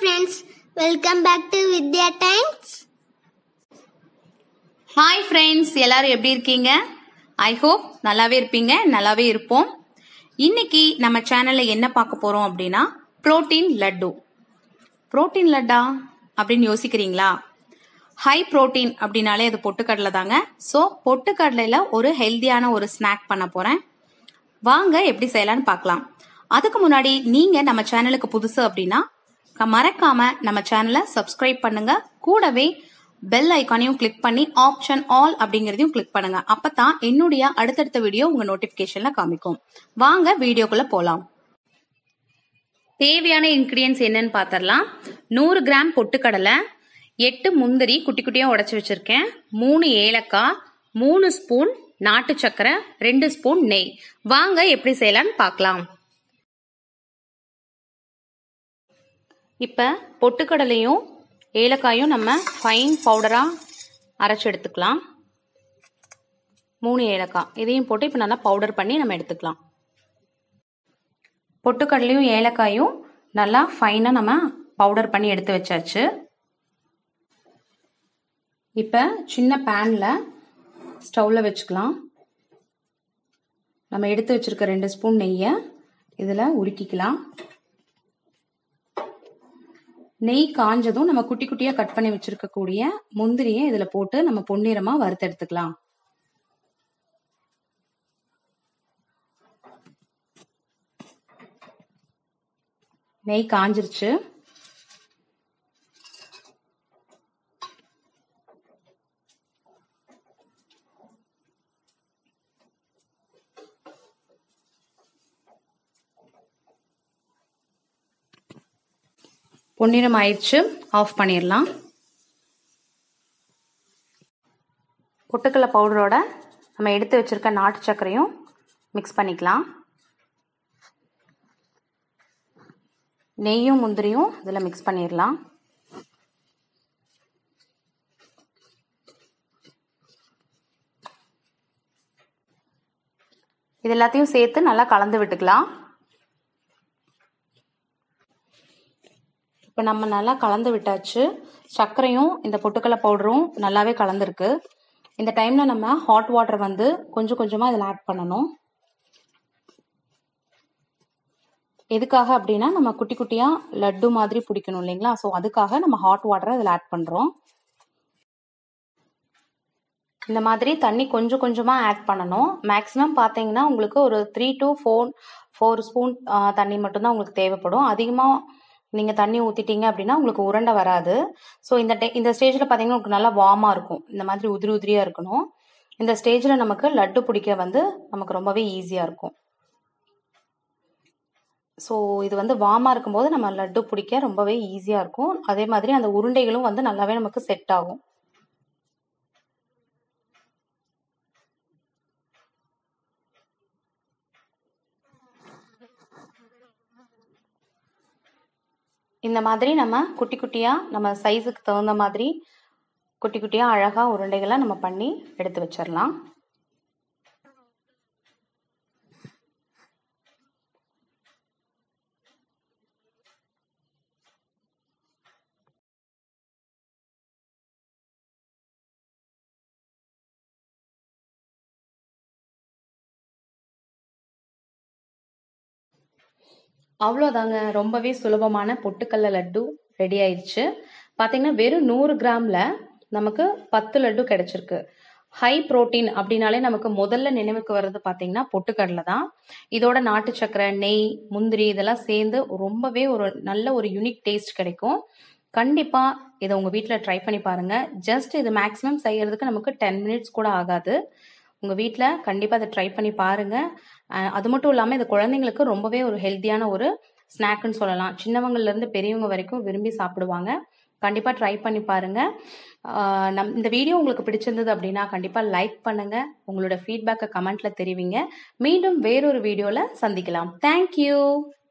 friends welcome back to Vidya Times hi friends எல்லாரும் எப்படி இருக்கீங்க ஐ ஹோப் நல்லாவே இருப்பீங்க நல்லாவே இருப்போம் இன்னைக்கு நம்ம சேனல்ல என்ன பார்க்க போறோம் அப்படின்னா புரோட்டீன் லட்டு புரோட்டீன் லட்டா அப்படின்னு யோசிக்கிறீங்களா ஹை புரோட்டீன் அப்படின்னாலே அது பொட்டுக்கடலை தாங்க ஸோ பொட்டுக்கடலையில ஒரு ஹெல்தியான ஒரு ஸ்நாக் பண்ண போறேன் வாங்க எப்படி செய்யலாம்னு பார்க்கலாம் அதுக்கு முன்னாடி நீங்க நம்ம சேனலுக்கு புதுசு அப்படின்னா க- மறக்காம நம்ம சேனலை சப்ஸ்கிரைப் பண்ணுங்க கூடவே பெல் ஐக்கானையும் கிளிக் பண்ணி ஆப்ஷன் ஆல் அப்படிங்கறதையும் கிளிக் பண்ணுங்க அப்பதான் என்னுடைய அடுத்தடுத்த வீடியோ உங்க நோட்டிபிகேஷன்ல காமிக்கும் வாங்க வீடியோக்குள்ள போலாம் தேவையான இன்கிரியன்ஸ் என்னன்னு பார்த்தரலாம் நூறு கிராம் பொட்டுக்கடலை எட்டு முந்திரி குட்டி குட்டியா உடைச்சு வச்சிருக்கேன் மூணு ஏலக்காய் மூணு ஸ்பூன் நாட்டு சக்கரை ரெண்டு ஸ்பூன் நெய் வாங்க எப்படி செய்யலாம்னு பார்க்கலாம் இப்ப பொட்டுக்கடலையும் ஏலக்காயும் நம்ம ஃபைன் பவுடரா அரைச்சு எடுத்துக்கலாம் மூணு ஏலக்காய் இதையும் போட்டு இப்போ நல்லா பவுடர் பண்ணி நம்ம எடுத்துக்கலாம் பொட்டுக்கடலையும் ஏலக்காயும் நல்லா ஃபைனாக நம்ம பவுடர் பண்ணி எடுத்து வச்சாச்சு இப்போ சின்ன பேனில் ஸ்டவ்வில் வச்சுக்கலாம் நம்ம எடுத்து வச்சிருக்க ரெண்டு ஸ்பூன் நெய்யை இதில் உருக்கிக்கலாம் நெய் காஞ்சதும் நம்ம குட்டி குட்டியாக கட் பண்ணி வச்சிருக்கக்கூடிய முந்திரியை இதில் போட்டு நம்ம பொன்னிறமாக வறுத்தெடுத்துக்கலாம் நெய் காஞ்சிருச்சு பொன்னிறம் ஆயிடுச்சு ஆஃப் பண்ணிடலாம் பொட்டுக்கடலை பவுடரோட நம்ம எடுத்து வச்சிருக்க நாட்டு சர்க்கரையும் மிக்ஸ் பண்ணிக்கலாம் நெய்யும் முந்திரியும் இதில் மிக்ஸ் பண்ணிடலாம் இது எல்லாத்தையும் சேர்த்து நல்லா கலந்து விட்டுக்கலாம் இப்போ நம்ம நல்லா கலந்து விட்டாச்சு சர்க்கரையும் இந்த பொட்டுக்கடலை பவுடரும் நல்லாவே கலந்துருக்கு இந்த டைமில் நம்ம ஹாட் வாட்டர் வந்து கொஞ்சம் கொஞ்சமாக இதில் ஆட் பண்ணணும் எதுக்காக அப்படின்னா நம்ம குட்டி குட்டியாக லட்டு மாதிரி பிடிக்கணும் இல்லைங்களா ஸோ அதுக்காக நம்ம ஹாட் வாட்டரை இதில் ஆட் பண்ணுறோம் இந்த மாதிரி தண்ணி கொஞ்சம் கொஞ்சமாக ஆட் பண்ணணும் மேக்ஸிமம் பார்த்தீங்கன்னா உங்களுக்கு ஒரு three to four four spoon தண்ணி மட்டும்தான் உங்களுக்கு தேவைப்படும் அதிகமாக நீங்கள் தண்ணி ஊற்றிட்டீங்க அப்படின்னா உங்களுக்கு உருண்டை வராது ஸோ இந்த டை இந்த ஸ்டேஜில் பார்த்தீங்கன்னா உங்களுக்கு நல்லா வார்மாக இருக்கும் இந்த மாதிரி உதிரி உதிரியாக இருக்கணும் இந்த ஸ்டேஜில் நமக்கு லட்டு பிடிக்க வந்து நமக்கு ரொம்பவே ஈஸியாக இருக்கும் ஸோ இது வந்து வார்மாக இருக்கும்போது நம்ம லட்டு பிடிக்க ரொம்பவே ஈஸியாக இருக்கும் அதே மாதிரி அந்த உருண்டைகளும் வந்து நல்லாவே நமக்கு செட் ஆகும் இந்த மாதிரி நம்ம குட்டி குட்டியாக நம்ம சைஸுக்கு தகுந்த மாதிரி குட்டி குட்டியாக அழகாக உருண்டைகளை நம்ம பண்ணி எடுத்து வச்சிடலாம் அவ்வளோதாங்க ரொம்பவே சுலபமான பொட்டுக்கடலை லட்டு ரெடி ஆயிடுச்சு பார்த்தீங்கன்னா வெறும் நூறு கிராமில் நமக்கு பத்து லட்டு கிடைச்சிருக்கு ஹை புரோட்டீன் அப்படின்னாலே நமக்கு முதல்ல நினைவுக்கு வர்றது பார்த்தீங்கன்னா பொட்டுக்கடலை தான் இதோட நாட்டு சக்கரை நெய் முந்திரி இதெல்லாம் சேர்ந்து ரொம்பவே ஒரு நல்ல ஒரு யுனிக் டேஸ்ட் கிடைக்கும் கண்டிப்பாக இதை உங்கள் வீட்டில் ட்ரை பண்ணி பாருங்கள் ஜஸ்ட் இது மேக்ஸிமம் செய்யறதுக்கு நமக்கு டென் மினிட்ஸ் கூட ஆகாது உங்கள் வீட்டில் கண்டிப்பாக அதை ட்ரை பண்ணி பாருங்கள் அஹ் அது மட்டும் இல்லாமல் இது குழந்தைங்களுக்கு ரொம்பவே ஒரு ஹெல்த்தியான ஒரு ஸ்நாக்குன்னு சொல்லலாம் சின்னவங்கள்லேருந்து பெரியவங்க வரைக்கும் விரும்பி சாப்பிடுவாங்க கண்டிப்பாக ட்ரை பண்ணி பாருங்கள் ஆஹ் நம் இந்த வீடியோ உங்களுக்கு பிடிச்சிருந்தது அப்படின்னா கண்டிப்பாக லைக் பண்ணுங்கள் உங்களோட ஃபீட்பேக்கை கமெண்ட்டில் தெரிவிங்க மீண்டும் வேறொரு வீடியோவில் சந்திக்கலாம் தேங்க்யூ